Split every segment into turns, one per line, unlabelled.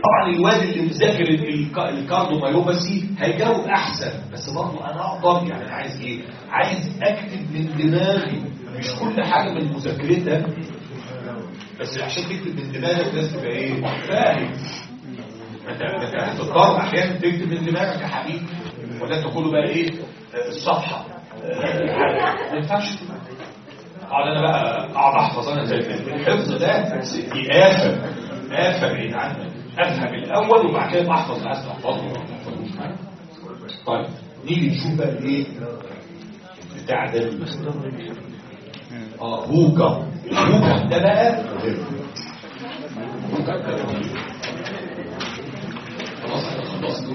طبعا الواد اللي مذاكر الك- الكارديوميوباثي هيجاوب احسن بس برضه انا اقدر يعني انا عايز ايه عايز اكتب من دماغي مش كل حاجه من مذاكرتها بس عشان تكتب من دماغك لازم تبقى ايه فاهم انت انت هتضطر احيانا تكتب من دماغك يا حبيبي ولا انت كله بقى ايه آه، الصفحه آه، ما ينفعش اقعد انا بقى اقعد احفظ انا زي الحفظ ده دي افه افه بعيد عنك افهم الاول وبعد كده احفظ عايز تحفظه ولا ما تحفظوش طيب نيجي نشوف بقى الايه بتاع ده اه هوكا الهوكا ده بقى هوكا ده خلاص انا خلصت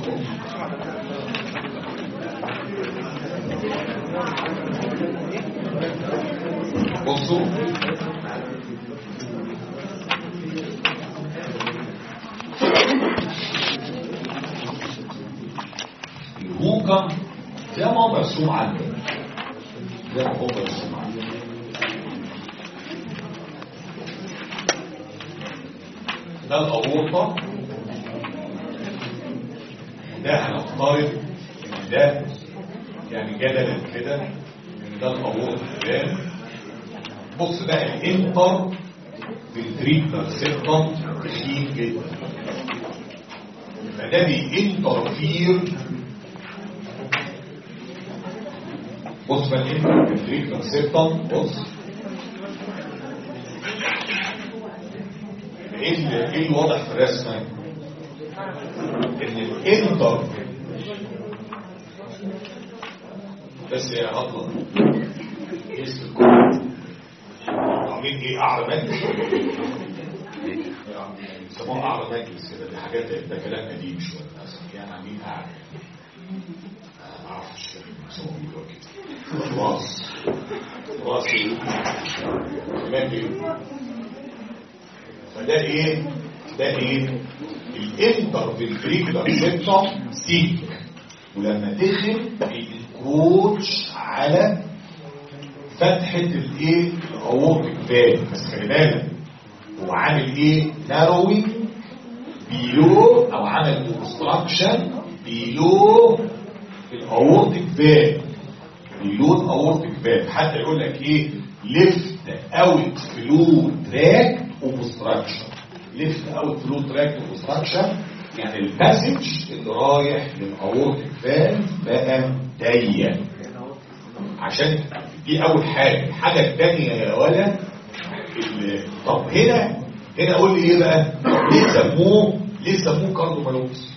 بصوا الهوكا زي ما هو مرسوم عندك زي ما هو مرسوم عندك ده الأورطة ده هنفترض ان ده يعني جدلا كده ان ده الأورطة ده بص بقى الانتر بالتريبلر سيبتم تخين جدا فده بينترفير بص بقى الانتر بالتريبلر سيبتم بص ايه اللي ايه اللي واضح في الرسمه ان الانتر بس يا هطلع اسم الكل عاملين ايه اعلى مجلس يسموها اعلى مجلس كده دي حاجات ده كلام قديم شويه للاسف يعني عاملين اعلى ما اعرفش يسموه كده خلاص خلاص كلام ايه فده ايه ده ايه الانتر بالفريكولار سيبتم سيك ولما تخن بينكروتش على فتحة الايه الاورتيك فالف بس خلي بالك هو عامل ايه ناروي بيلو او عمل اوبستراكشن بيلو الاورتيك فالف بيلو الاورتيك فالف حتى يقول لك ايه ليفت اوت فلو تراك اوبستراكشن ليفت اوت فلو تراك اوبستراكشن يعني الباسج اللي رايح للاورتيك فالف بقى ضيق عشان دي اول حاجه الحاجه الثانيه يا ولا ال- طب هنا هنا قول لي ايه بقى ليه سموه ليه سموه كارديوميوباثي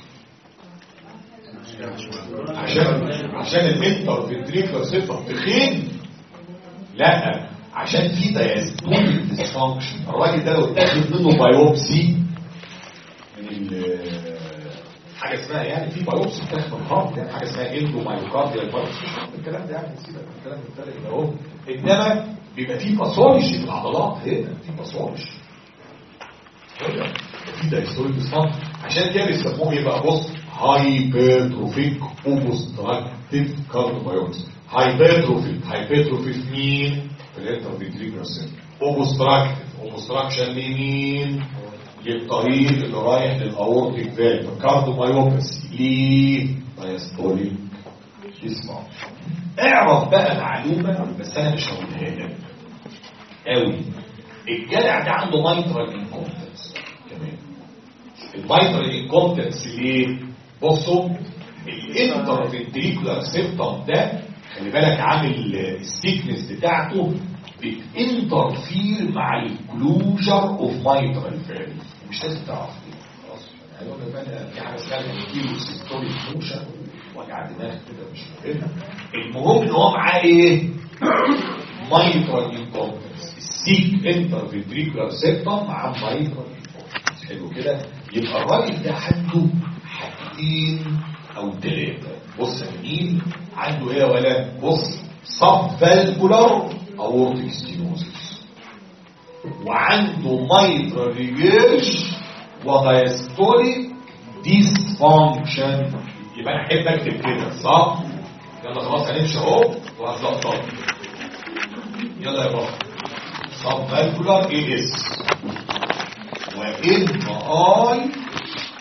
عشان عشان الانتر فينتريكولار سيستم تخين لا عشان في دايستوليك ديسفانكشن الراجل ده لو اتاخد منه بايوبسي من ال- حاجه اسمها يعني في بايوبسي بتاخد من الهارت يعني حاجه اسمها اندو مايوكارديال بايوبسي الكلام ده يعني سيبك من الكلام الفارغ ده اهو انما بيبقى في باثولوجي في العضلات هنا في باثولوجي هنا في دايستوليك ديسفانكشن عشان كده بيسموه ايه بقى بص هايبرتروفيك اوبستراكتيف كارديومايوبسي هايبرتروفيك هايبرتروفيك مين في الانترفيتريكولار سيستم اوبستراكتيف اوبستراكشن لمين للطريق اللي رايح للاورتيك فالف كارديومايوباثي ليه دايستوليك ديسفانكشن اعرف بقى معلومه بس انا مش هقولها لك قوي الجدع ده عنده مايترال انكومبتنس كمان المايترال انكومبتنس ليه بصوا الانترفنتريكولار سيبتم ده خلي بالك عامل السيكنس بتاعته بتنترفير مع الكلوجر اوف مايترال فالف مش لازم تعرف دي خلاص هيقول لك بقى في حاجه اسمها كيلو سيستوليك موشن وجع دماغ كده مش مهم المهم ان هو معاه ايه مايترال انكومبتنس السيك انترفنتريكولار سيبتم مع مايترال انكومبتنس حلو كده يبقى الراجل ده عنده حاجتين او ثلاثه بص يا جميل عنده ايه يا ولد بص سب فالفولار اورتيك ستينوزيس وعنده مايترال ريجيرش ودايستوليك ديسفانكشن يبقى انا احب اكتب كده صح يلا خلاص هنمشي اهو وهظبطها يلا يا بابا سب فالفولار اي اس وان اي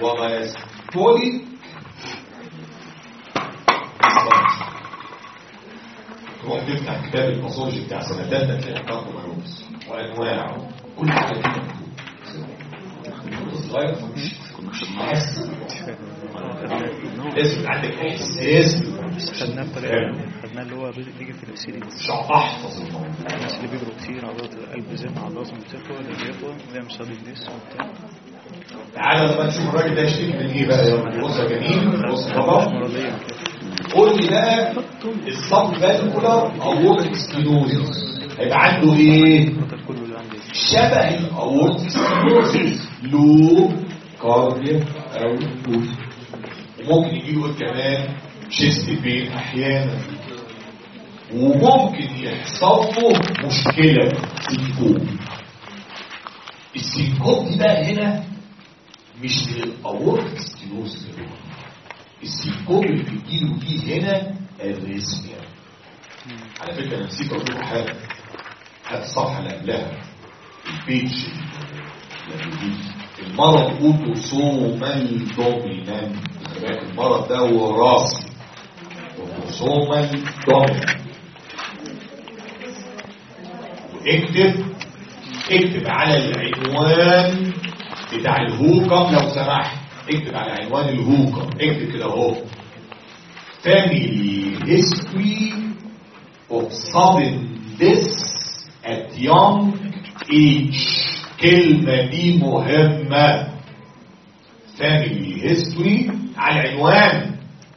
وماستوليك تروح تفتح كتاب الباثولوجي بتاع سنة تالتة تلاقي كاربومايوبس وانواعه كل حاجة كده مكتوبة صغير فمش مش حاسس لازم يبقى عندك احساس
خدناه بطريقه خدناه اللي هو بيجي في الاكسيري
مش احفظ الموضوع
الناس اللي بيجروا كتير عضلات القلب زي ما عضلاتهم بتقوى اللي بيقوى ويعمل صدى الجسم وبتاع
تعالى بقى نشوف الراجل ده يشتكي من ايه بقى يا رب بص يا جميل بص طبعا
مرضية كده
قول لي بقى الصب فالكولار اورتيك سكليروزيس هيبقى عنده ايه
الخطر كله اللي عندي
شبه الاورتيك سكليروزيس لو كارديا او لوز وممكن يجي له كمان شيست بين احيانا وممكن يحصل له مشكله سينكوب السينكوب دي بقى هنا مش من الاورتيك سكليروزيس السينكوب اللي بيجيله دي هنا الريسميا على فكره انا نسيت اقول لكم حاجه هات الصفحه اللي قبلها البيج اللي دي المرض اوتوسومال دومينانت خلي بالك المرض ده وراثي اوتوسومال دومينانت واكتب اكتب على العنوان بتاع الهوكم لو سمحت اكتب على عنوان الهوكم اكتب كده اهو family history of sudden death at young age كلمة دي مهمة family history على العنوان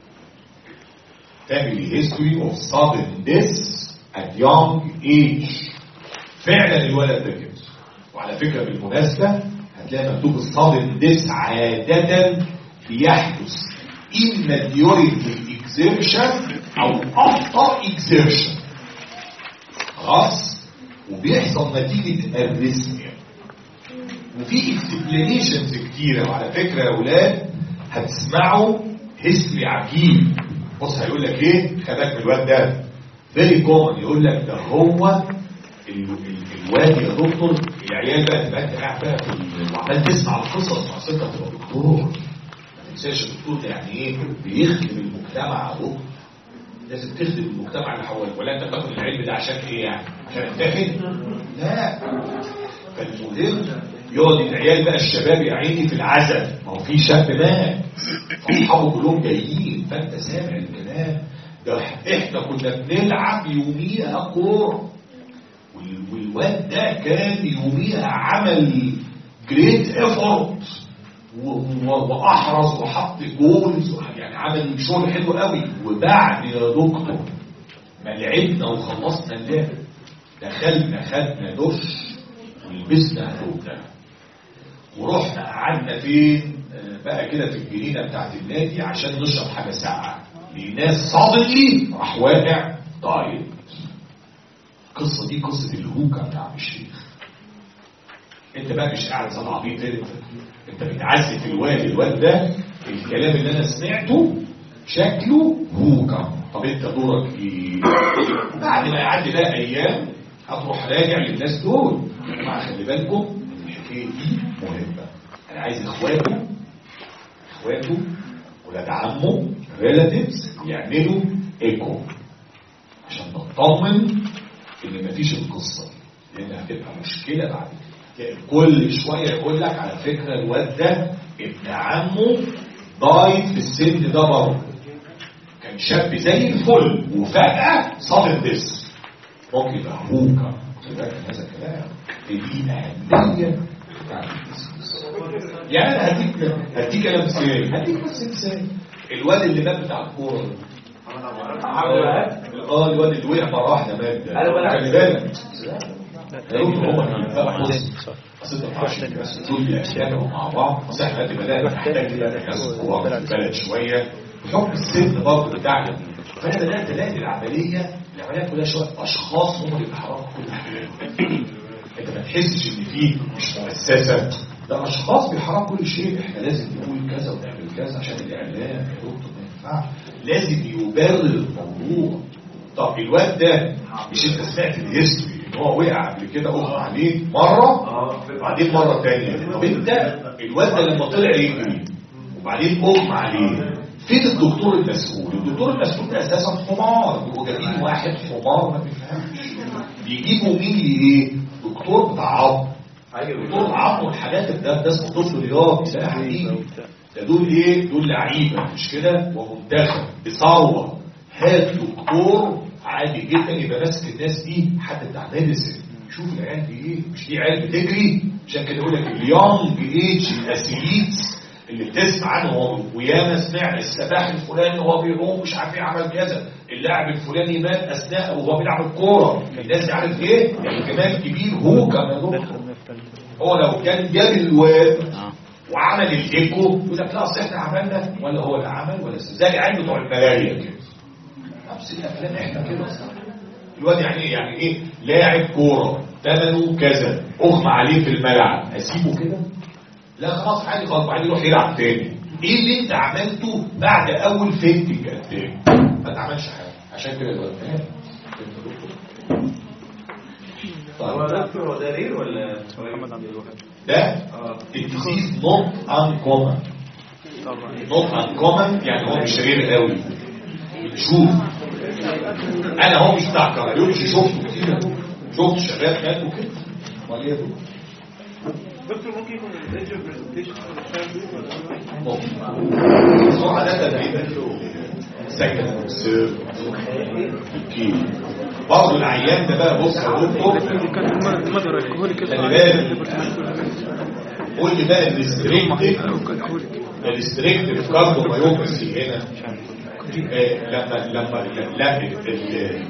family history of sudden death at young age فعلا الولد ده كده وعلى فكرة بالمناسبة هتلاقي مكتوب الصادم ديس عادة بيحدث إما during the exertion أو after exertion خلاص وبيحصل نتيجة الريسميا وفي اكسبلانيشنز كتيرة وعلى فكرة يا أولاد هتسمعوا هيستوري عجيب بص هيقول لك ايه خباك من الواد ده فيري كومن يقول لك ده هو ال- ال- الواد يا دكتور العيال بقى تبقى انت قاعد بقى في ال- وعمال تسمع القصص مع ستة تبقى دكتور ما تنساش الدكتور ده يعني ايه بيخدم المجتمع يا دكتور لازم تخدم المجتمع اللي حواليك ولا انت بتاخد العلم ده عشان ايه يعني عشان تتاخد لا فالمهم يقعد العيال بقى الشباب يا عيني في العزل ما هو في شاب مات فاصحابه كلهم جايين فانت سامع الكلام ده احنا كنا بنلعب يوميها كوره وال- والواد ده كان يوميها عمل جريت ايفورت واحرز وحط جولز يعني عمل شغل حلو قوي وبعد يا دكتور ما لعبنا وخلصنا اللعب دخلنا خدنا دش ولبسنا هدومنا ورحنا قعدنا فين آه، بقى كده في الجنينه بتاعت النادي عشان نشرب حاجه ساقعه لناس صادقي راح واقع ضايق القصه دي قصه الهوكه بتاع الشيخ انت بقى مش قاعد زي العبيط انت انت بتعزف الواد الواد ده الكلام اللي انا سمعته شكله هوكا طب انت دورك ايه بعد ما يعدي بقى ايام هتروح راجع للناس دول يا جماعه خلي بالكم الحكايه دي مهمه انا عايز اخواته اخواته ولاد عمه ريلاتيفز يعملوا ايكو عشان نطمن ان مفيش القصه دي لان هتبقى مشكله بعد كده تلاقي كل شويه يقول لك على فكره الواد ده ابن عمه ضايف في السن ده برضه كان شاب زي الفل وفجاه صادم بس ممكن يبقى هوكا خلي بالك من هذا الكلام دي اهميه بتاعت البيزنس. يعني انا هديك هديك انا مثال هديك بس مثال الواد اللي مات بتاع الكوره ده. اه الواد اللي وقع مره واحده مات ده خلي بالك
لا
يا دكتور هو
تاني
اللي بقى
واحد
بص
تاني صح
اصل انت ما تعرفش بس دول الاشياء مع بعض بس احنا دلوقتي بدانا نحتاج كده ناس كبار في البلد شويه بحكم السن برضه بتاعنا فانا بدات الاقي العمليه العمليه كلها شويه اشخاص هم اللي بيحركوا كل حاجه انت ما تحسش ان في مش مؤسسه ده اشخاص بيحركوا كل شيء احنا لازم نقول كذا ونعمل كذا عشان الاعلام يا دكتور ما ينفعش لازم يبرر الموضوع طب الواد ده مش انت سمعت الهيستوري ان هو وقع قبل كده اغمى عليه مره وبعدين مره تانية طب انت الواد ده لما طلع يجري وبعدين اغمى عليه فين الدكتور المسؤول الدكتور المسؤول ده اساسا حمار هو جايبين واحد حمار ما بيفهمش بيجيبوا مين ايه دكتور بتاع عظم دكتور عظم والحاجات ده ده اسمه طب رياضي ده حقيقي ده دول ايه دول لعيبه مش كده ومنتخب بثروه هات دكتور عادي جدا يبقى ماسك الناس دي حد بتاع ميديسن شوف العيال دي ايه مش دي عيال بتجري عشان كده يقول لك اليونج ايج الاسيليتس اللي بتسمع عنه هو وياما سمعنا السباح الفلاني وهو بيقوم مش عارف ايه عمل كذا اللاعب الفلاني مات اثناء وهو بيلعب الكوره الناس دي عارف ايه احتمال كبير هو كان يا دكتور
دخل في ال-
هو لو كان جاب الواد
اه
وعمل الايكو يقول لك لا اصل احنا عملنا ولا هو اللي عمل ولا س- زي العيال بتوع الملايا كده نفس الافلام احنا كده صح الواد يعني ايه يعني ايه لاعب كوره ثمنه كذا اغمى عليه في الملعب اسيبه كده لا خلاص عادي خلاص بعدين يروح يلعب تاني ايه اللي انت عملته بعد اول فينتنج اتاك ما تعملش حاجه عشان كده الواد فاهم
هو
طيب
دكتور هو ده رير ولا
محمد عبد الوهاب
ده
اه
الديزيز نوت انكومن
طبعا
نوت انكومن يعني هو مش رير قوي شوف انا هو مش بتاع كارديولوجي شفته كتير شفت شباب ماتوا كده امال ايه دول؟
دكتور ممكن يكون الريجر برزنتيشن
بسرعه ده تدريب سكن سير اوكي برضه العيان ده بقى بص يا دكتور خلي بالك قول لي بقى الريستريكتيف الريستريكتيف كارديوميوباثي هنا آه، لما لما لا ال ال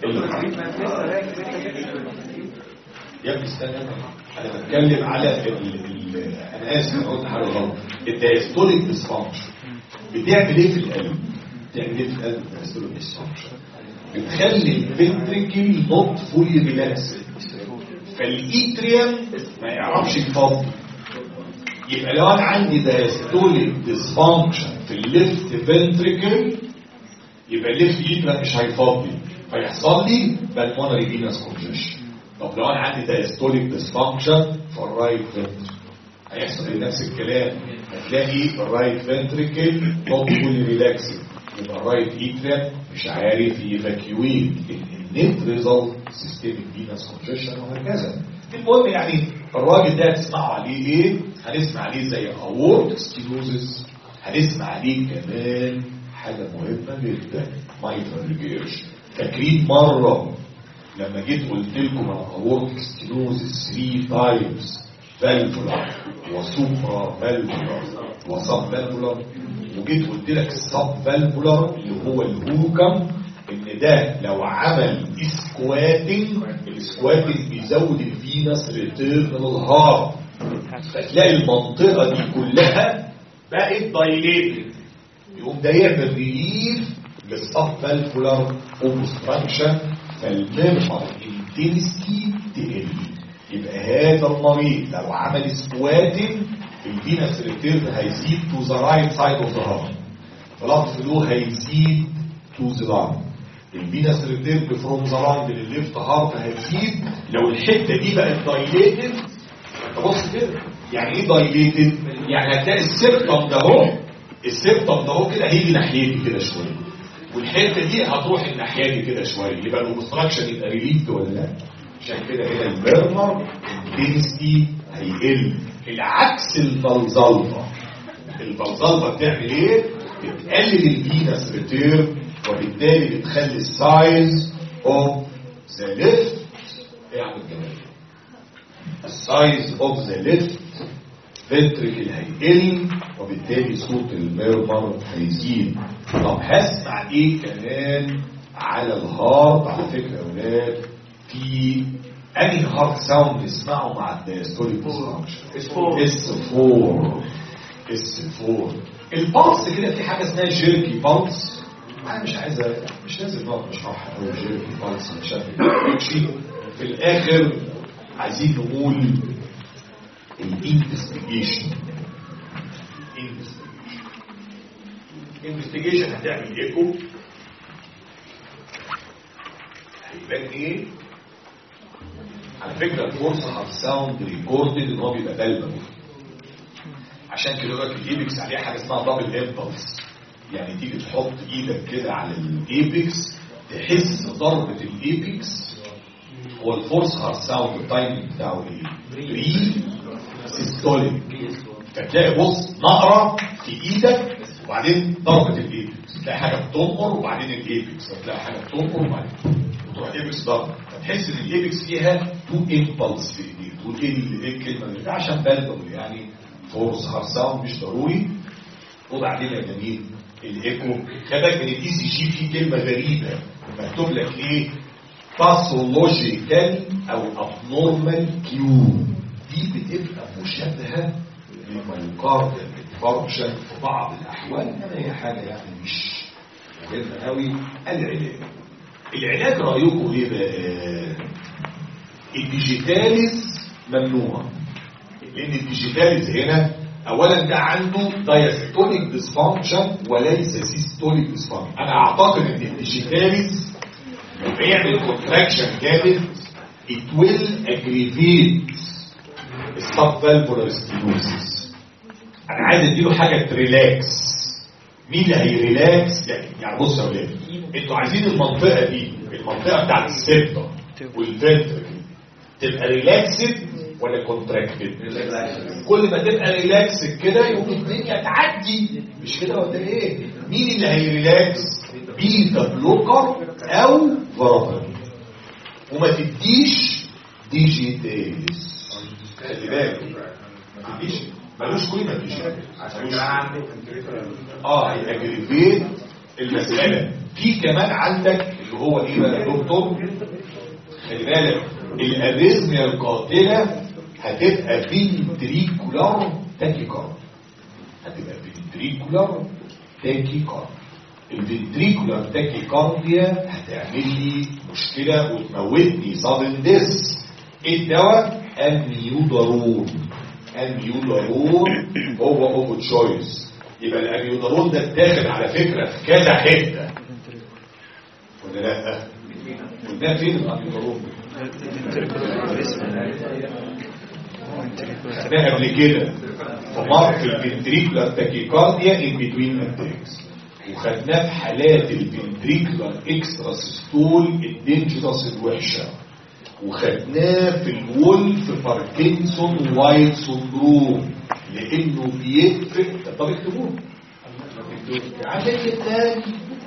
يا ابني استنى انا بتكلم على ال ال انا اسف انا قلت حاجه غلط الدايستوليك ديسفانكشن بتعمل ايه في القلب؟ بتعمل ايه في القلب الدايستوليك ديسفانكشن؟ بتخلي الفنتريكل نوت فولي ريلاكس فالايتريم ما يعرفش يفضي يبقى لو انا عندي دايستوليك ديسفانكشن في الليفت فنتريكل يبقى الليفت ايتريم مش هيفضي فيحصل لي بالمونري فينس كونجيشن طب لو انا عندي دايستوليك ديسفانكشن في الرايت فنتريكل هيحصل ايه نفس الكلام هتلاقي الرايت فنتريكل نوت فولي ريلاكسد يبقى الرايت ايتريم مش عارف يفاكيويت النت ريزلت سيستميك فينس كونجيشن وهكذا المهم يعني الراجل ده تسمعوا عليه ايه هنسمع عليه زي اورت ستينوزس هنسمع عليه كمان حاجه مهمه جدا مايترال ريجيرش فاكرين مره لما جيت قلت لكم انا اورت ستينوزس 3 تايبس فالفولار وسوبرا فالفولار وسب فالفولار وجيت قلت لك السب فالفولار اللي هو الهوكم ان ده لو عمل سكواتنج السكواتنج بيزود الفينس ريتيرن للهارت فتلاقي المنطقه دي كلها بقت دايليتد يقوم ده يعمل ريليف للسب فالفولار اوبستراكشن فالميرمر انتنسيتي تقل يبقى هذا المريض لو عمل سكواتنج الفينس ريتيرن هيزيد تو ذا رايت سايد اوف ذا هارت بلاد فلو هيزيد تو ذا لانج الفينس ريتيرن فروم ذا لانج للليفت هارت هيزيد لو الحته دي بقت دايليتد انت بص كده يعني ايه دايليتد يعني هتلاقي السيرتم ده اهو السيرتم ده اهو كده هيجي ناحيتي كده شويه والحته دي هتروح الناحيه دي كده شويه يبقى الاوبستراكشن يبقى ريليفد ولا لا عشان كده هنا البرنر الدنسيتي هيقل العكس البلزلطه البلزلطه بتعمل ايه بتقلل الفينس ريتيرن وبالتالي بتخلي السايز اوف ذا ليفت اعمل كمان السايز اوف ذا ليفت فنتريكل هيقل وبالتالي صوت الميرمر هيزيد طب هسمع ايه كمان على الهارت على فكره يا اولاد في انهي هارت ساوند نسمعه مع الدايستوليك
اس 4
اس 4 اس 4 البلس كده في حاجه اسمها جيركي بلس انا مش عايز أ- مش لازم نقعد نشرحها قوي جيركي بلس بشكل ماشي في الاخر عايزين نقول الانفستيجيشن انفستيجيشن هتعمل ايكو هيبان ايه على فكره الفرصه هتساوند ريكوردد ان هو بيبقى بلبل عشان كده يقول لك الايبكس عليها حاجه اسمها دبل امبلس يعني تيجي تحط ايدك كده على الايبكس تحس ضربه الايبكس هو الفورس هارت ساوند التايمنج بتاعه ايه؟ بري سيستوليك فتلاقي بص نقره في ايدك وبعدين ضربه الايبكس تلاقي حاجه بتنقر وبعدين الايبكس فتلاقي حاجه بتنقر وبعدين وتروح الايبكس ضربه فتحس ان الايبكس فيها تو امبلس في ايديك تقول ايه ال- ايه الكلمه دي عشان بالبل يعني فورس هارت ساوند مش ضروري وبعدين يا جميل الايكو خدك من الاي سي جي في كلمه غريبه مكتوب لك ايه باثولوجيكال او ابنورمال كيو دي بتبقى مشابهه للميوكارديال انفاركشن في بعض الاحوال انما هي حاجه يعني مش مهمه قوي العلاج العلاج رايكم ايه بقى الديجيتاليز ممنوع لان الديجيتاليز هنا اولا ده عنده دايستوليك ديسفانكشن وليس سيستوليك ديسفانكشن انا اعتقد ان الديجيتاليز لما يعمل كونتراكشن جامد it will aggravate subvalvular stenosis انا عايز اديله حاجه تريلاكس مين اللي هيريلاكس يعني يعني بص يا ولاد انتوا عايزين المنطقه دي المنطقه بتاعت السيبتا والفنتركل تبقى ريلاكسد ولا كونتراكتد كل ما تبقى ريلاكسد كده يقوم الدنيا تعدي مش كده ولا ايه مين اللي هيريلاكس بيتا بلوكر او فرابل وما تديش ديجيتاليز خلي بالك ما تديش ملوش قيمه ديجيتاليز
عشان كده عنده
اه هيأجريفيت المسألة في كمان عندك اللي هو ايه بقى يا دكتور خلي بالك الاريزميا القاتلة هتبقى فينتريكولار تاكيكارد هتبقى فينتريكولار تاكيكارد الفنتريكولار تاكيكارديا هتعمل لي مشكلة وتموتني صادن ديس ايه الدواء اميودارون اميودارون هو اوفو تشويس يبقى الاميودارون ده اتاخد على فكرة في كذا حتة ولا لا وده فين الاميودارون خدناها قبل كده فمر في الفنتريكولار تاكيكارديا ان بتوين اتاكس وخدناه في حالات الفنتريكولار اكسترا سيستول الدينجرس الوحشه وخدناه في الولف باركنسون وايت سندروم لانه بيقفل طب اكتبوه عشان كده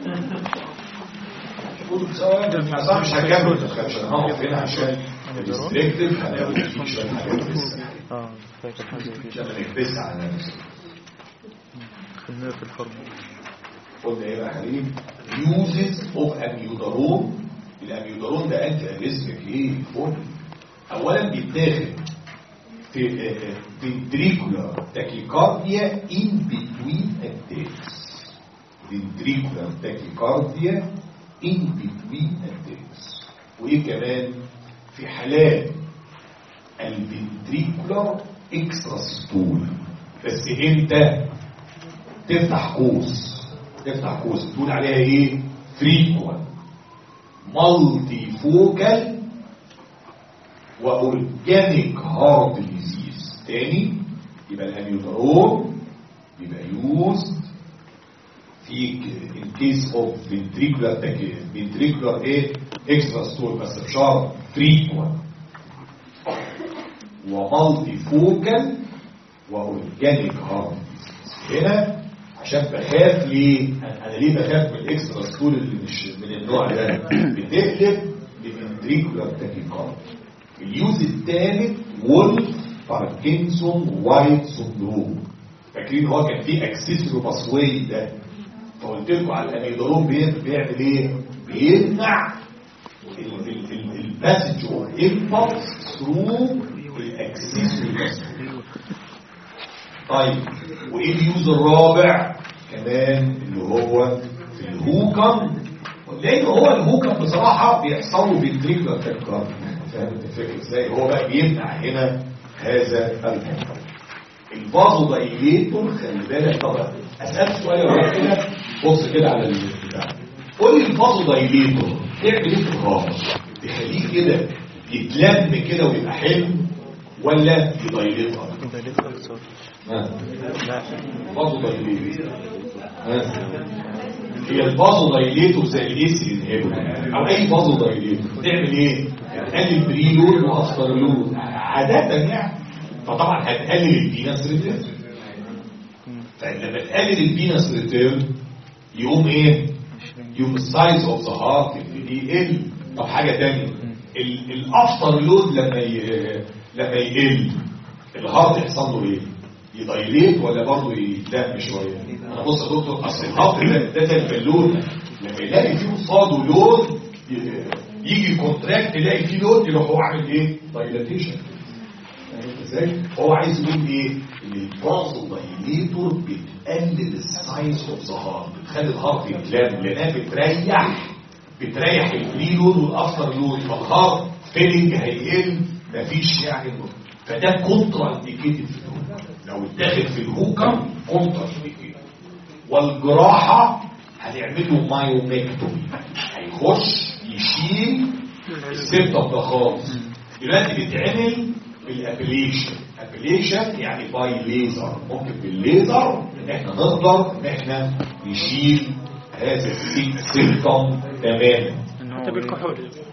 اصلا مش هكمل عشان هقف هنا عشان الريستريكتيف هناخد فيه شويه حاجات لسه
اه فاكر حاجة زي كده
عشان ما نكبس على نفسنا
خدناها في الحرب
قلنا ايه بقى يا حبيبي يوزز اوف اميودارون الاميودارون ده انت اريزمك ايه فول اولا بيتاخد في فنتريكولار تاكيكارديا ان بتوين اتاكس فنتريكولار تاكيكارديا ان بتوين اتاكس وايه كمان في حالات الفنتريكولار اكسترا سيستول بس امتى تفتح قوس تفتح قوس تقول عليها ايه فريكوال مالتي فوكال واورجانيك هارت ديزيز تاني يبقى الاميوترون يبقى يوزد في ان كيس اوف ventricular ventricular ايه اكسترا ستول بس بشرط فريكوال ومالتي فوكال واورجانيك هارت هنا عشان بخاف ليه انا ليه بخاف من الاكسترا ستول اللي مش من النوع ده بتقلب لفنتريكولار تاكيكارد اليوز الثالث وولف باركنسون وايت سندروم فاكرين هو كان فيه اكسسوري باسواي ده فقلت لكم على الاميدارون بي- بيعمل ايه بيمنع المسج او امبلس ثرو الاكسسوري باسواي طيب وايه اليوز الرابع كمان اللي هو في الهوكم لان هو الهوكم بصراحه بيحصل له بالتريكلر تكرار فاهم الفكره ازاي هو بقى بيمنع هنا هذا الموضوع الفازو دايليتور خلي بالك طبعا اسالك سؤال يا كده بص كده على البتاع قول لي الفازو دايليتور تعمل ايه في الخاص تخليه كده يتلم كده ويبقى حلو ولا يدايليت اكتر
ده ليه أكثر
ها فازو دايليت ها هي الفازو دايليتور زي الاس انهبيتور او اي فازو دايليتور تعمل ايه؟ هتقلل بري لود وافتر لود عادة يعني فطبعا هتقلل الفينس ريتيرن فلما تقلل الفينس ريتيرن يقوم ايه؟ يقوم السايز اوف ذا هارت يبتدي يقل طب حاجه ثانيه الافتر لود لما ي... لما يقل الهارت يحصل له ايه؟ يدايليت ولا برضه يدم شويه؟ انا بص يا دكتور اصل الهارت ده ده زي البالونه لما يلاقي فيه قصاده لود ي- يجي كونتراكت يلاقي فيه لود يروح هو عامل ايه؟ دايلاتيشن ازاي؟ هو عايز يقول ايه؟ ان البازو دايليتور بتقلل السايز اوف ذا هارت بتخلي الهارت يتلم لانها بتريح بتريح الفري لود والافتر لود فالهارت فيلنج هيقل مفيش يعني فده كونترا انديكيتد في الهوكر لو اتاخد في الهوكر كونترا انديكيتد والجراحه هنعمل له مايوميكتومي هيخش يشيل السيبتم ده خالص دلوقتي بيتعمل بالابليشن ابليشن يعني باي ليزر ممكن بالليزر ان احنا نقدر ان احنا نشيل هذا السيبتم تماما
إن هو
حتى بالكحول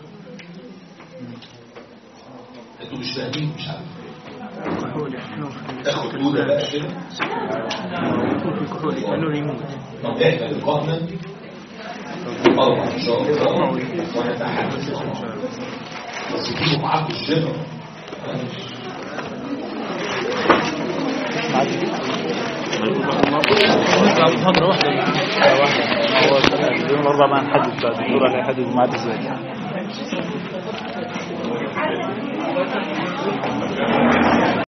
انتوا مش فاهمين مش عارف
الكحول يحنوه
تاخد دوده بقى كده
يكون في الكحول يحنوه يموت
طب احنا لقائنا اربع ان شاء الله ونتحدث بس يكونوا معاكم الجنرال
نطلع محاضرة واحدة واحدة هو اليوم الأربعاء ما نحدد بعد الدور على يحدد الميعاد ازاي